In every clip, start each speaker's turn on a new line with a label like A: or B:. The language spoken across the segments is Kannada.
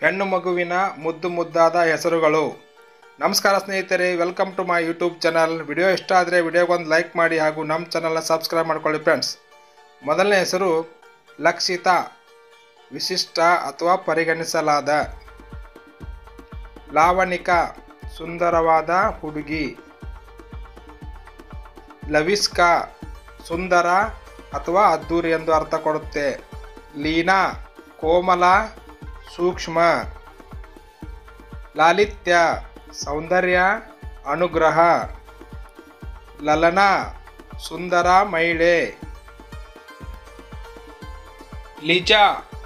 A: ಹೆಣ್ಣು ಮಗುವಿನ ಮುದ್ದು ಮುದ್ದಾದ ಹೆಸರುಗಳು ನಮಸ್ಕಾರ ಸ್ನೇಹಿತರೆ welcome to my YouTube channel video ಇಷ್ಟ ಆದರೆ ವಿಡಿಯೋಗೊಂದು ಲೈಕ್ ಮಾಡಿ ಹಾಗೂ ನಮ್ಮ ಚಾನಲ್ನ ಸಬ್ಸ್ಕ್ರೈಬ್ ಮಾಡ್ಕೊಳ್ಳಿ ಫ್ರೆಂಡ್ಸ್ ಮೊದಲನೇ ಹೆಸರು ಲಕ್ಷಿತಾ ವಿಶಿಷ್ಟ ಅಥವಾ ಪರಿಗಣಿಸಲಾದ ಲಾವಣಿಕಾ ಸುಂದರವಾದ ಹುಡುಗಿ ಲವಿಸ್ಕಾ ಸುಂದರ ಅಥವಾ ಅದ್ದೂರಿ ಎಂದು ಅರ್ಥ ಕೊಡುತ್ತೆ ಲೀನಾ ಕೋಮಲ ಸೂಕ್ಷ್ಮ ಲಾಲಿತ್ಯ ಸೌಂದರ್ಯ ಅನುಗ್ರಹ ಲಲನಾ ಸುಂದರ ಮಹಿಳೆ ಲಿಜಾ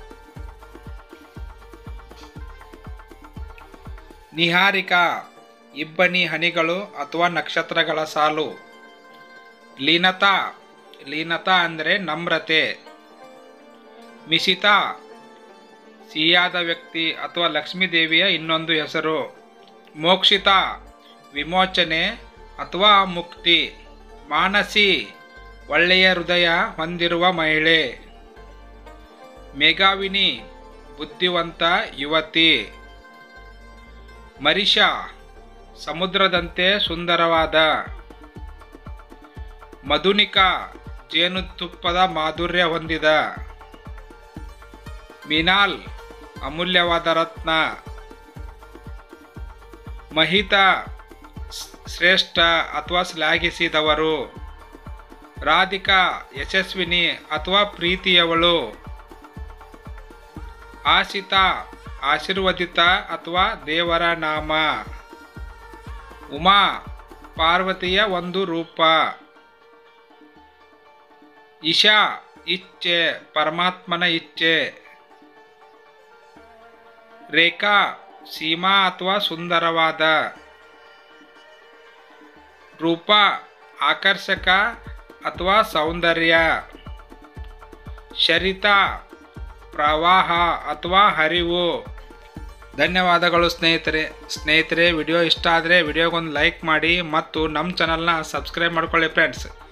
A: ನಿಹಾರಿಕಾ ಇಬ್ಬನಿ ಹನಿಗಳು ಅಥವಾ ನಕ್ಷತ್ರಗಳ ಸಾಲು ಲೀನತಾ ಲೀನತಾ ಅಂದರೆ ನಮ್ರತೆ ಮಿಶಿತಾ ಸಿಹಿಯಾದ ವ್ಯಕ್ತಿ ಅಥವಾ ಲಕ್ಷ್ಮೀ ದೇವಿಯ ಇನ್ನೊಂದು ಹೆಸರು ಮೋಕ್ಷಿತ ವಿಮೋಚನೆ ಅಥವಾ ಮುಕ್ತಿ ಮಾನಸಿ ಒಳ್ಳೆಯ ಹೃದಯ ಹೊಂದಿರುವ ಮಹಿಳೆ ಮೇಘಾವಿನಿ ಬುದ್ಧಿವಂತ ಯುವತಿ ಮರಿಷಾ ಸಮುದ್ರದಂತೆ ಸುಂದರವಾದ ಮಧುನಿಕಾ ಜೇನುತುಪ್ಪದ ಮಾಧುರ್ಯ ಹೊಂದಿದ ಮಿನಾಲ್ ಅಮೂಲ್ಯವಾದ ರತ್ನ ಮಹಿತಾ ಸ್- ಶ್ರೇಷ್ಠ ಅಥವಾ ಶ್ಲಾಘಿಸಿದವರು ರಾಧಿಕಾ ಯಶಸ್ವಿನಿ ಅಥವಾ ಪ್ರೀತಿಯವಳು ಆಶಿತಾ ಆಶೀರ್ವದಿತ ಅಥವಾ ದೇವರ ನಾಮ ಉಮಾ ಪಾರ್ವತಿಯ ಒಂದು ರೂಪ ಇಶಾ ಇಚ್ಛೆ ಪರಮಾತ್ಮನ ಇಚ್ಛೆ ರೇಖಾ ಸೀಮಾ ಅಥವಾ ಸುಂದರವಾದ ರೂಪ ಆಕರ್ಷಕ ಅಥವಾ ಸೌಂದರ್ಯ ಶರಿತಾ ಪ್ರವಾಹ ಅಥವಾ ಹರಿವು ಧನ್ಯವಾದಗಳು ಸ್ನೇಹಿತರೆ ಸ್ನೇಹಿತರೆ ವಿಡಿಯೋ ಇಷ್ಟ ಆದರೆ ವಿಡಿಯೋಗೊಂದು ಲೈಕ್ ಮಾಡಿ ಮತ್ತು ನಮ್ಮ ಚಾನಲ್ನ ಸಬ್ಸ್ಕ್ರೈಬ್ ಮಾಡ್ಕೊಳ್ಳಿ ಫ್ರೆಂಡ್ಸ್